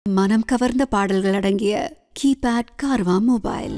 மனம் கவர்ந்த பாடல்கள் அடங்கிய கீபேட் கார்வா மொபைல்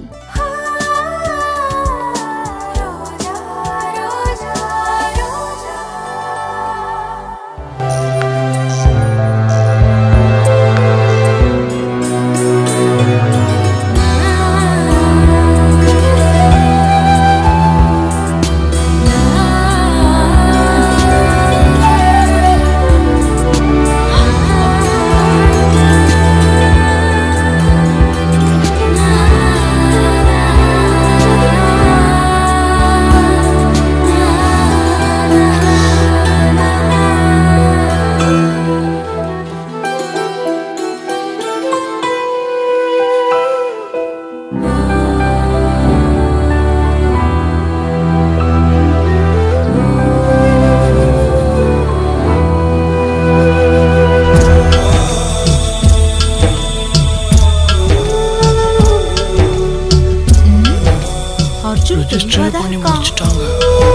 அர்ஜுன் ரெஜிஸ்டர் தெளிவாதான் பண்ணி இருக்கான். முடிச்சிட்டாங்க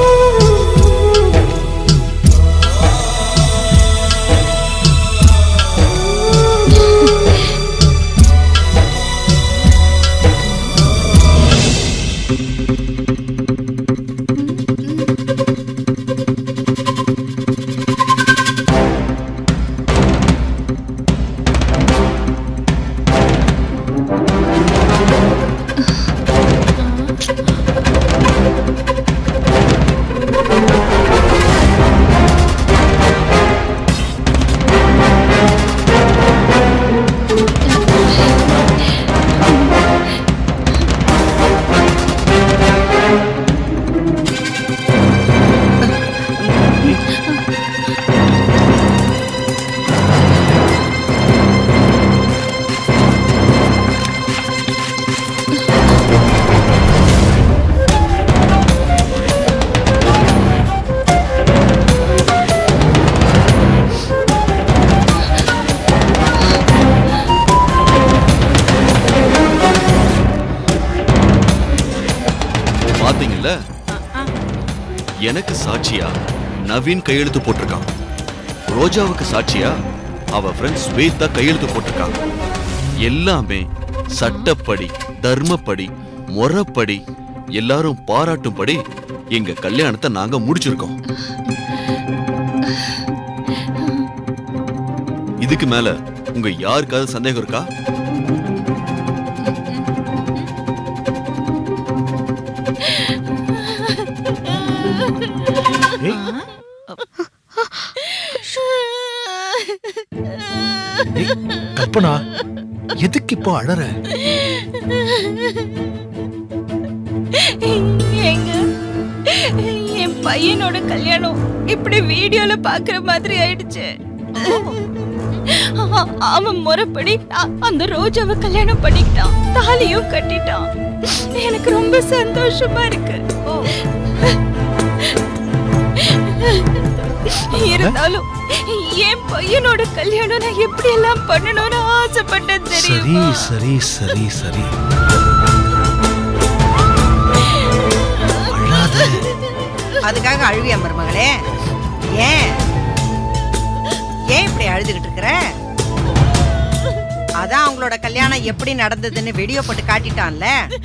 பாத்தீங்கல்ல எனக்கு சாட்சியா நவீன் கையெழுத்து போட்டிருக்கான் ரோஜாவுக்கு சாட்சியா அவ ஃப்ரெண்ட் ஸ்வேதா கையெழுத்து போட்டிருக்கான் எல்லாமே சட்டப்படி தர்மப்படி முறைப்படி எல்லாரும் பாராட்டும்படி எங்க கல்யாணத்தை நாங்க முடிச்சிருக்கோம் இதுக்கு மேல உங்க யாருக்காவது சந்தேகம் இருக்கா ஏய், கல்பனா எதுக்கு இப்போ அழற ஏங்க என் பையனோட கல்யாணம் இப்படி வீடியோல பாக்குற மாதிரி ஆயிடுச்சு அ- அவன் முறைப்படி அ- அந்த ரோஜாவை கல்யாணம் பண்ணிக்கிட்டான் தாலியும் கட்டிட்டான் எனக்கு ரொம்ப சந்தோஷமா இருக்கு இருந்தாலும் என் பையனோட கல்யாணம் நான் எப்படி எல்லாம் பண்ணணும்னு ஆசைப்பட்டேன் சரி தெரியுமா சரி சரி சரி அழாத அதுக்காக அழுவியா மருமகளே ஏன் ஏன் இப்படி அழுதுகிட்டு இருக்கிற அதான் அவங்களோட கல்யாணம் எப்படி நடந்ததுன்னு வீடியோ போட்டு காட்டிட்டான்ல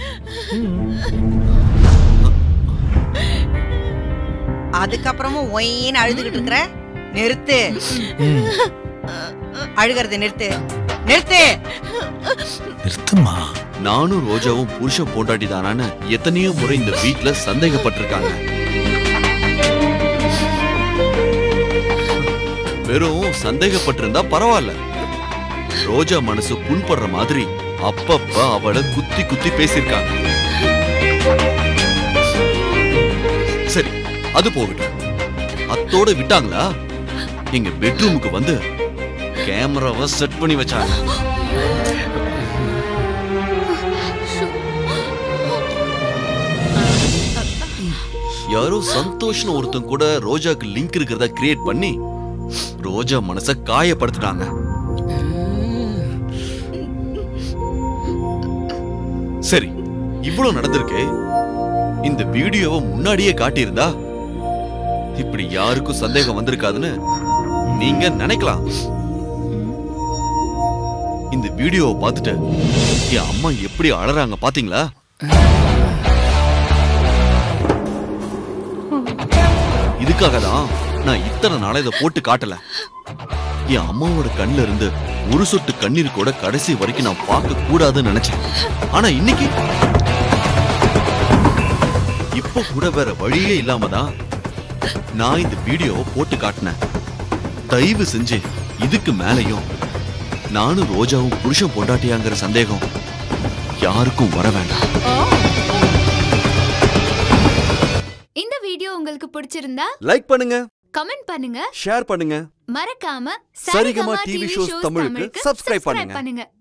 அதுக்கப்புறமும் ஒயின்னு அழுதுகிட்டு இருக்கிற நிறுத்து ம், அழுகிறத நிறுத்து நிறுத்து நிறுத்துமா நானும் ரோஜாவும் புருஷன் போண்டாட்டி தானான்னு எத்தனையோ முறை இந்த வீட்ல சந்தேகப்பட்டிருக்காங்க வெறும் சந்தேகப்பட்டிருந்தா பரவாயில்ல ரோஜா மனசு புண்படுற மாதிரி அப்பப்ப அவளை குத்தி குத்தி பேசியிருக்காங்க சரி அது போகட்டும் அத்தோட விட்டாங்களா எங்க பெட்ரூமுக்கு வந்து கேமராவை செட் பண்ணி வச்சாங்க யாரோ சந்தோஷ்னு ஒருத்தன் கூட ரோஜாக்கு லிங்க் இருக்கிறதா கிரியேட் பண்ணி ரோஜா மனச காயப்படுத்திட்டாங்க சரி இவ்வளவு நடந்திருக்கு இந்த வீடியோவை முன்னாடியே காட்டியிருந்தா இப்படி யாருக்கும் சந்தேகம் வந்திருக்காதுன்னு நீங்க நினைக்கலாம் இந்த வீடியோவை பார்த்துட்டு என் அம்மா எப்படி அழறாங்க பாத்தீங்களா இதுக்காக தான் நான் இத்தனை நாளா இதை போட்டு காட்டல என் அம்மாவோட கண்ணுல இருந்து ஒரு சொட்டு கண்ணீர் கூட கடைசி வரைக்கும் நான் பார்க்க கூடாதுன்னு நினைச்சேன் ஆனா இன்னைக்கு இப்போ கூட வேற வழியே இல்லாம தான் நான் இந்த வீடியோவை போட்டு காட்டினேன் தயவு செஞ்சு இதுக்கு மேலையும் நானும் ரோஜாவும் புருஷன் பொண்டாட்டியாங்கிற சந்தேகம் யாருக்கும் வர வேண்டாம் இந்த வீடியோ உங்களுக்கு பிடிச்சிருந்தா லைக் பண்ணுங்க கமெண்ட் பண்ணுங்க ஷேர் பண்ணுங்க மறக்காம சரிகமா டிவி ஷோஸ் தமிழுக்கு subscribe பண்ணுங்க. பண்ணுங்க